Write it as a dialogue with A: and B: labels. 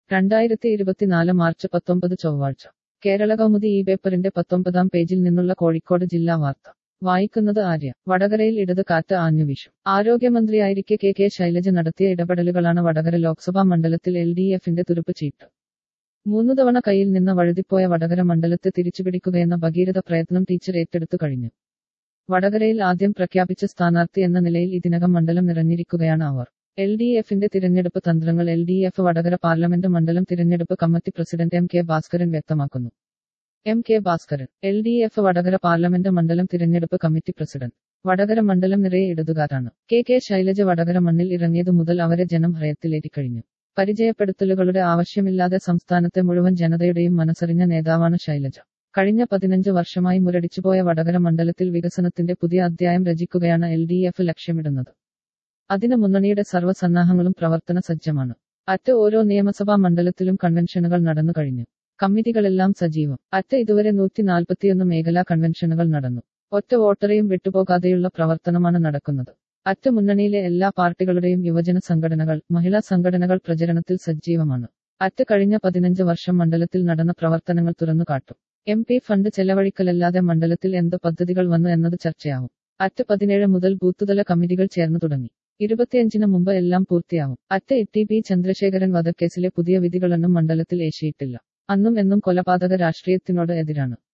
A: രണ്ടായിരത്തി ഇരുപത്തിനാല് മാർച്ച് പത്തൊമ്പത് ചൊവ്വാഴ്ച കേരള കൗമുദി ഈ പേപ്പറിന്റെ പത്തൊമ്പതാം പേജിൽ നിന്നുള്ള കോഴിക്കോട് ജില്ലാ വാർത്ത വായിക്കുന്നത് ആര്യ വടകരയിൽ ഇടത് കാറ്റ് ആഞ്ഞുവീശും ആരോഗ്യമന്ത്രിയായിരിക്കെ കെ കെ ശൈലജ നടത്തിയ ഇടപെടലുകളാണ് വടകര ലോക്സഭാ മണ്ഡലത്തിൽ എൽ ഡി എഫിന്റെ തുരുപ്പ് ചീട്ട് മൂന്നു തവണ കയ്യിൽ നിന്ന് വഴുതിപ്പോയ വടകര മണ്ഡലത്തെ തിരിച്ചുപിടിക്കുകയെന്ന ഭഗീരഥ പ്രയത്നം ടീച്ചർ ഏറ്റെടുത്തു കഴിഞ്ഞു വടകരയിൽ ആദ്യം പ്രഖ്യാപിച്ച സ്ഥാനാർത്ഥി എന്ന നിലയിൽ ഇതിനകം മണ്ഡലം നിറഞ്ഞിരിക്കുകയാണ് അവർ എൽ ഡി എഫിന്റെ തിരഞ്ഞെടുപ്പ് തന്ത്രങ്ങൾ L D F Vadakara parliament മണ്ഡലം തിരഞ്ഞെടുപ്പ് committee president M K Bhaskaran വ്യക്തമാക്കുന്നു M K Bhaskaran L D F Vadakara parliament മണ്ഡലം തിരഞ്ഞെടുപ്പ് കമ്മിറ്റി പ്രസിഡന്റ് വടകര മണ്ഡലം നിറയെ ഇടതുകാരാണ് കെ കെ ശൈലജ വടകര മണ്ണിൽ ഇറങ്ങിയതു മുതൽ അവരെ ജനം ഹൃദയത്തിലേറ്റിക്കഴിഞ്ഞു പരിചയപ്പെടുത്തലുകളുടെ ആവശ്യമില്ലാതെ സംസ്ഥാനത്തെ മുഴുവൻ ജനതയുടെയും മനസ്സറിഞ്ഞ നേതാവാണ് ശൈലജ കഴിഞ്ഞ പതിനഞ്ച് വർഷമായി മുരടിച്ചുപോയ വടകര മണ്ഡലത്തിൽ വികസനത്തിന്റെ പുതിയ അധ്യായം രചിക്കുകയാണ് എൽ ഡി എഫ് ലക്ഷ്യമിടുന്നത് അതിന് മുന്നണിയുടെ സർവ്വസന്നാഹങ്ങളും പ്രവർത്തന സജ്ജമാണ് അറ്റ് ഓരോ നിയമസഭാ മണ്ഡലത്തിലും കൺവെൻഷനുകൾ നടന്നു കഴിഞ്ഞു കമ്മിറ്റികളെല്ലാം സജീവം അറ്റ് ഇതുവരെ നൂറ്റി നാൽപ്പത്തിയൊന്ന് മേഖലാ കൺവെൻഷനുകൾ നടന്നു ഒറ്റ വോട്ടറെയും വിട്ടുപോകാതെയുള്ള പ്രവർത്തനമാണ് നടക്കുന്നത് അറ്റ് മുന്നണിയിലെ എല്ലാ പാർട്ടികളുടെയും യുവജന സംഘടനകൾ മഹിളാ സംഘടനകൾ പ്രചരണത്തിൽ സജീവമാണ് അറ്റ് കഴിഞ്ഞ പതിനഞ്ച് വർഷം മണ്ഡലത്തിൽ നടന്ന പ്രവർത്തനങ്ങൾ തുറന്നു കാട്ടും എം പി ഫണ്ട് ചെലവഴിക്കലല്ലാതെ മണ്ഡലത്തിൽ എന്ത് പദ്ധതികൾ വന്നു എന്നത് ചർച്ചയാവും അറ്റ് പതിനേഴ് മുതൽ ബൂത്തുതല കമ്മിറ്റികൾ ചേർന്നു തുടങ്ങി ഇരുപത്തിയഞ്ചിന് മുമ്പ് എല്ലാം പൂർത്തിയാവും അറ്റ് ടി പി ചന്ദ്രശേഖരൻ വധക്കേസിലെ പുതിയ വിധികളൊന്നും മണ്ഡലത്തിൽ ഏശിയിട്ടില്ല അന്നും എന്നും കൊലപാതക രാഷ്ട്രീയത്തിനോട് എതിരാണ്